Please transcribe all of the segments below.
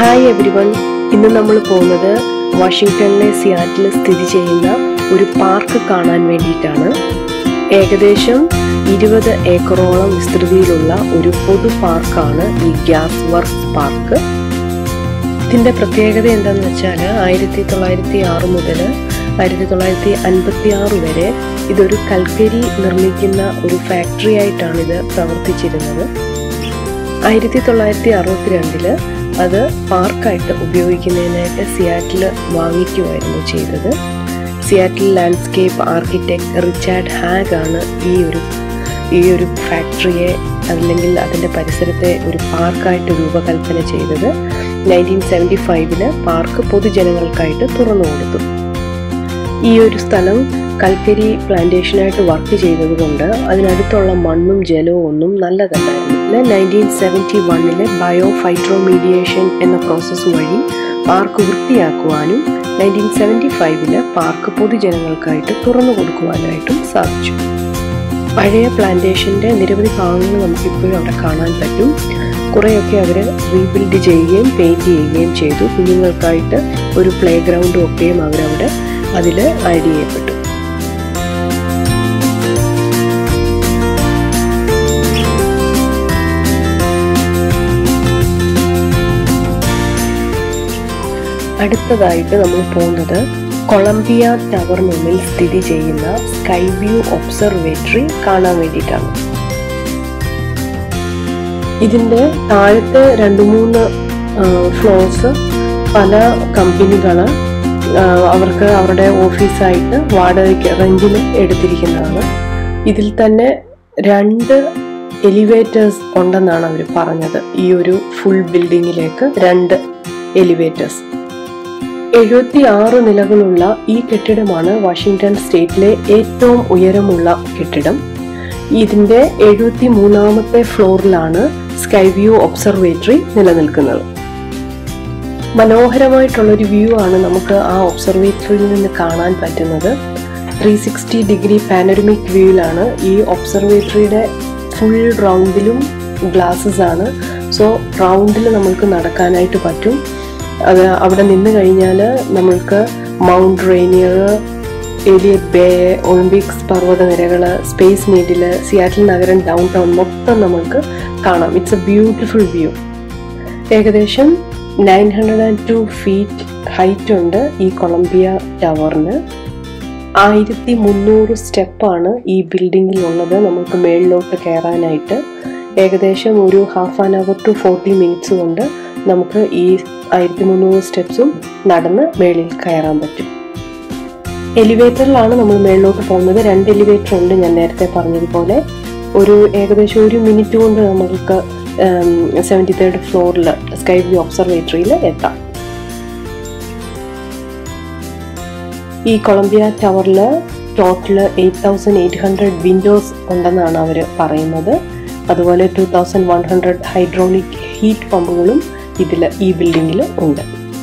hi everyone ഇന്ന് നമ്മൾ പോകുന്നത് വാഷിങ്ടണിലെ സിയാറ്റിൽ സ്ഥിതി ചെയ്യുന്ന ഒരു പാർക്ക് കാണാൻ വേണ്ടിയിട്ടാണ് ഏകദേശം ഇരുപത് ഏക്കറോളം വിസ്തൃതിയിലുള്ള ഒരു പൊതു പാർക്കാണ് ഈ ഗ്യാസ് വർക്ക്സ് പാർക്ക് ഇതിന്റെ പ്രത്യേകത എന്താണെന്ന് വെച്ചാൽ ആയിരത്തി തൊള്ളായിരത്തി ആറ് മുതൽ ആയിരത്തി തൊള്ളായിരത്തി അൻപത്തി ആറ് വരെ ഇതൊരു കൽക്കരി നിർമ്മിക്കുന്ന ഒരു ഫാക്ടറി ആയിട്ടാണ് ഇത് പ്രവർത്തിച്ചിരുന്നത് ആയിരത്തി തൊള്ളായിരത്തി അറുപത്തിരണ്ടില് അത് പാർക്കായിട്ട് ഉപയോഗിക്കുന്നതിനായിട്ട് സിയാറ്റിൽ വാങ്ങിക്കുമായിരുന്നു ചെയ്തത് Seattle landscape architect Richard Haag ആണ് ഈ ഒരു ഈ ഒരു ഫാക്ടറിയെ അല്ലെങ്കിൽ അതിൻ്റെ പരിസരത്തെ ഒരു പാർക്കായിട്ട് രൂപകൽപ്പന ചെയ്തത് നയൻറ്റീൻ സെവൻറ്റി ഫൈവില് പാർക്ക് പൊതുജനങ്ങൾക്കായിട്ട് തുറന്നു കൊടുത്തു ഈ ഒരു സ്ഥലം കൽക്കരി പ്ലാന്റേഷനായിട്ട് വർക്ക് ചെയ്തതുകൊണ്ട് അതിനടുത്തുള്ള മണ്ണും ജലവും ഒന്നും നല്ലതല്ലായിരുന്നു നയൻറ്റീൻ സെവൻറ്റി വണ്ണിലെ ബയോ ഫൈട്രോമീഡിയേഷൻ എന്ന പ്രോസസ്സ് വഴി പാർക്ക് വൃത്തിയാക്കുവാനും നയൻറ്റീൻ സെവൻറ്റി ഫൈവില് പാർക്ക് പൊതുജനങ്ങൾക്കായിട്ട് തുറന്നു കൊടുക്കുവാനായിട്ടും സാധിച്ചു പഴയ പ്ലാന്റേഷന്റെ നിരവധി ഭാഗങ്ങൾ നമുക്കിപ്പോഴും അവിടെ കാണാൻ പറ്റും കുറേയൊക്കെ അവർ റീബിൽഡ് ചെയ്യുകയും പെയിന്റ് ചെയ്യുകയും ചെയ്തു കുഞ്ഞുങ്ങൾക്കായിട്ട് ഒരു പ്ലേ ഗ്രൗണ്ടും ഒക്കെയും അവരവിടെ അതിൽ ആഡ് ചെയ്യപ്പെട്ടു അടുത്തതായിട്ട് നമ്മൾ പോകുന്നത് കൊളംബിയ ടവറിനുള്ളിൽ സ്ഥിതി ചെയ്യുന്ന സ്കൈ വ്യൂ ഒബ്സർവേറ്ററി കാണാൻ വേണ്ടിയിട്ടാണ് ഇതിന്റെ താഴത്തെ രണ്ട് മൂന്ന് ഫ്ലോർസ് പല കമ്പനികൾ അവർക്ക് അവരുടെ ഓഫീസായിട്ട് വാടകയ്ക്ക് റെന്റിന് എടുത്തിരിക്കുന്നതാണ് ഇതിൽ തന്നെ രണ്ട് എലിവേറ്റേഴ്സ് ഉണ്ടെന്നാണ് അവർ പറഞ്ഞത് ഈ ഒരു ഫുൾ ബിൽഡിങ്ങിലേക്ക് രണ്ട് എലിവേറ്റേഴ്സ് എഴുപത്തി ആറ് നിലകളുള്ള ഈ കെട്ടിടമാണ് വാഷിങ്ടൺ സ്റ്റേറ്റിലെ ഏറ്റവും ഉയരമുള്ള കെട്ടിടം ഇതിന്റെ എഴുപത്തി മൂന്നാമത്തെ ഫ്ലോറിലാണ് സ്കൈ വ്യൂ ഒബ്സർവേറ്ററി നിലനിൽക്കുന്നത് മനോഹരമായിട്ടുള്ള ഒരു വ്യൂ ആണ് നമുക്ക് ആ ഒബ്സർവേറ്ററിയിൽ നിന്ന് കാണാൻ പറ്റുന്നത് ത്രീ സിക്സ്റ്റി ഡിഗ്രി പാനോരമിക് വ്യൂയിലാണ് ഈ ഒബ്സർവേറ്ററിയുടെ ഫുൾ റൗണ്ടിലും ഗ്ലാസ്സസ് ആണ് സോ റൗണ്ടിൽ നമ്മൾക്ക് നടക്കാനായിട്ട് പറ്റും അത് അവിടെ നിന്ന് കഴിഞ്ഞാൽ നമ്മൾക്ക് Mount Rainier Elliott Bay Olympics പർവ്വതനിരകൾ സ്പേസ് നീഡിൽ സിയാറ്റിൽ നഗരം ഡൗൺ ടൗൺ മൊത്തം നമ്മൾക്ക് കാണാം ഇറ്റ്സ് എ ബ്യൂട്ടിഫുൾ വ്യൂ ഏകദേശം nine hundred and two feet height ഉണ്ട് ഈ കൊളംബിയ ടവറിന് ആയിരത്തി മുന്നൂറ് സ്റ്റെപ്പാണ് ഈ ബിൽഡിങ്ങിൽ ഉള്ളത് നമുക്ക് മേളിലോട്ട് കയറാനായിട്ട് ഏകദേശം ഒരു half an hour to forty minutes കൊണ്ട് നമുക്ക് ഈ ആയിരത്തി മുന്നൂറ് സ്റ്റെപ്സും നടന്ന് മേളിൽ കയറാൻ പറ്റും എലിവേറ്ററിലാണ് നമ്മൾ മേളിലോട്ട് പോകുന്നത് രണ്ട് എലിവേറ്റർ ഉണ്ട് ഞാൻ നേരത്തെ പറഞ്ഞതുപോലെ ഒരു ഏകദേശം ഒരു മിനിറ്റ് കൊണ്ട് നമുക്ക് സെവൻറ്റി തേർഡ് ഫ്ലോറിൽ സ്കൈ വ്യൂ ഒബ്സർവേറ്ററിയിൽ എത്താം ഈ കൊളംബിയ ടവറിൽ total eight thousand eight hundred windows ഉണ്ടെന്നാണ് അവർ പറയുന്നത് അതുപോലെ two thousand one hundred hydraulic heat പമ്പുകളും ഇതിൽ ഈ ബിൽഡിങ്ങിൽ ഉണ്ട്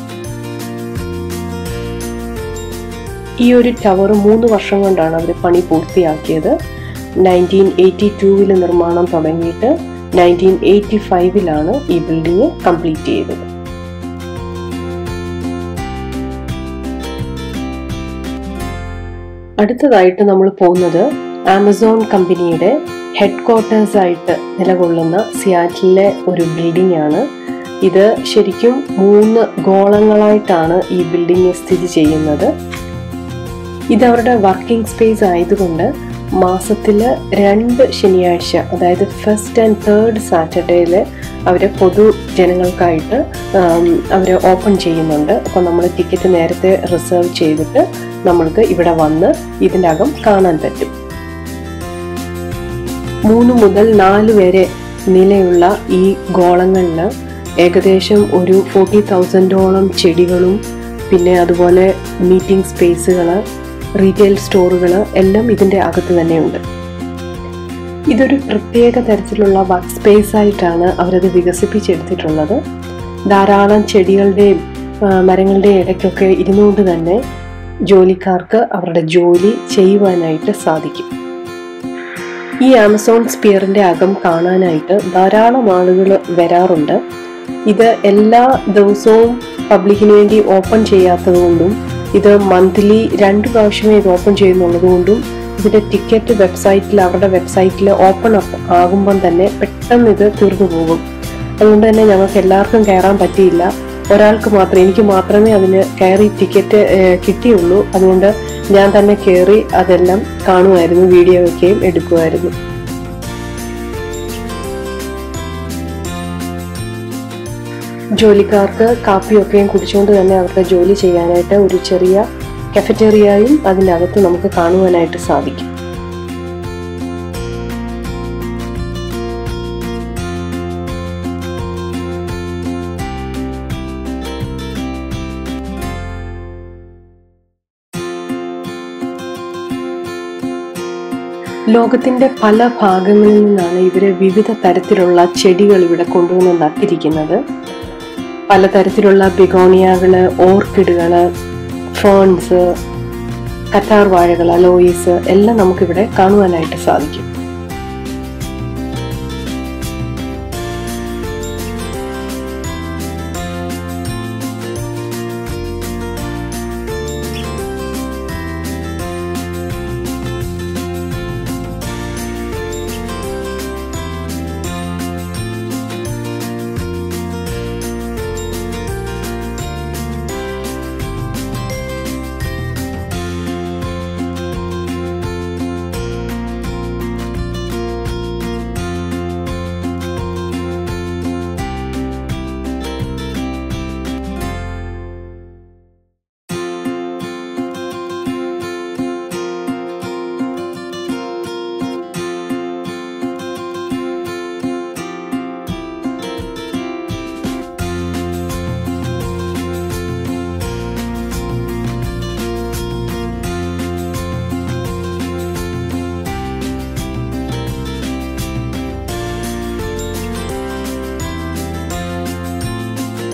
ഈ ഒരു ടവർ മൂന്ന് വർഷം കൊണ്ടാണ് അവർ പണി പൂർത്തിയാക്കിയത് നയൻറ്റീൻ എയ്റ്റി ടൂവിൽ നിർമ്മാണം തുടങ്ങിയിട്ട് നയൻറ്റീൻ എയ്റ്റി ഫൈവിലാണ് ഈ ബിൽഡിംഗ് കംപ്ലീറ്റ് ചെയ്തത് അടുത്തതായിട്ട് നമ്മൾ പോകുന്നത് ആമസോൺ കമ്പനിയുടെ ഹെഡ് ക്വാർട്ടേഴ്സ് ആയിട്ട് നിലകൊള്ളുന്ന സിയാറ്റിലെ ഒരു ബിൽഡിംഗ് ആണ് ഇത് ശരിക്കും മൂന്ന് ഗോളങ്ങളായിട്ടാണ് ഈ ബിൽഡിംഗ് സ്ഥിതി ചെയ്യുന്നത് ഇത് അവരുടെ വർക്കിംഗ് സ്പേസ് ആയതുകൊണ്ട് മാസത്തിൽ രണ്ട് ശനിയാഴ്ച അതായത് ഫസ്റ്റ് ആൻഡ് തേർഡ് സാറ്റർഡേയിൽ അവർ പൊതു ജനങ്ങൾക്കായിട്ട് അവർ ഓപ്പൺ ചെയ്യുന്നുണ്ട് അപ്പോൾ നമ്മൾ ടിക്കറ്റ് നേരത്തെ റിസർവ് ചെയ്തിട്ട് നമ്മൾക്ക് ഇവിടെ വന്ന് ഇതിൻ്റെ അകം കാണാൻ പറ്റും മൂന്ന് മുതൽ നാല് വരെ നിലയുള്ള ഈ ഗോളങ്ങളിൽ ഏകദേശം ഒരു ഫോർട്ടി തൗസൻഡോളം ചെടികളും പിന്നെ അതുപോലെ മീറ്റിംഗ് സ്പേസുകൾ റീറ്റെയിൽ സ്റ്റോറുകൾ എല്ലാം ഇതിൻ്റെ അകത്ത് തന്നെയുണ്ട് ഇതൊരു പ്രത്യേക തരത്തിലുള്ള വർക്ക് സ്പേസ് ആയിട്ടാണ് അവരത് വികസിപ്പിച്ചെടുത്തിട്ടുള്ളത് ധാരാളം ചെടികളുടെയും മരങ്ങളുടെയും ഇടയ്ക്കൊക്കെ ഇരുന്നുകൊണ്ട് തന്നെ ജോലിക്കാർക്ക് അവരുടെ ജോലി ചെയ്യുവാനായിട്ട് സാധിക്കും ഈ ആമസോൺ സ്പിയറിന്റെ അകം കാണാനായിട്ട് ധാരാളം ആളുകൾ വരാറുണ്ട് ഇത് എല്ലാ ദിവസവും പബ്ലിക്കിന് വേണ്ടി ഓപ്പൺ ചെയ്യാത്തത് കൊണ്ടും ഇത് മന്ത്ലി രണ്ട് പ്രാവശ്യമേ ഇത് ഓപ്പൺ ചെയ്യുന്നുള്ളത് കൊണ്ടും ഇതിന്റെ ടിക്കറ്റ് വെബ്സൈറ്റിൽ അവരുടെ വെബ്സൈറ്റിൽ ഓപ്പൺ ആകുമ്പം തന്നെ പെട്ടെന്ന് ഇത് തീർന്നു പോകും അതുകൊണ്ട് തന്നെ ഞങ്ങൾക്ക് എല്ലാവർക്കും കയറാൻ പറ്റിയില്ല ഒരാൾക്ക് മാത്രം എനിക്ക് മാത്രമേ അതിന് കയറി ടിക്കറ്റ് ഏഹ്, കിട്ടിയുള്ളൂ അതുകൊണ്ട് ഞാൻ തന്നെ കയറി അതെല്ലാം കാണുമായിരുന്നു വീഡിയോ ഒക്കെയും എടുക്കുമായിരുന്നു ജോലിക്കാർക്ക് കാപ്പിയൊക്കെയും കുടിച്ചുകൊണ്ട് തന്നെ അവരുടെ ജോലി ചെയ്യാനായിട്ട് ഒരു ചെറിയ കഫറ്റേറിയയും അതിൻ്റെ അകത്ത് നമുക്ക് കാണുവാനായിട്ട് സാധിക്കും ലോകത്തിന്റെ പല ഭാഗങ്ങളിൽ നിന്നാണ് ഇവര് വിവിധ തരത്തിലുള്ള ചെടികൾ ഇവിടെ കൊണ്ടുവന്ന് നട്ടിരിക്കുന്നത് പലതരത്തിലുള്ള ബിഗോണിയകള് ഓർക്കിഡുകള് ഫേൺസ് കറ്റാർ വാഴകൾ അലോയിസ് എല്ലാം നമുക്കിവിടെ കാണുവാനായിട്ട് സാധിക്കും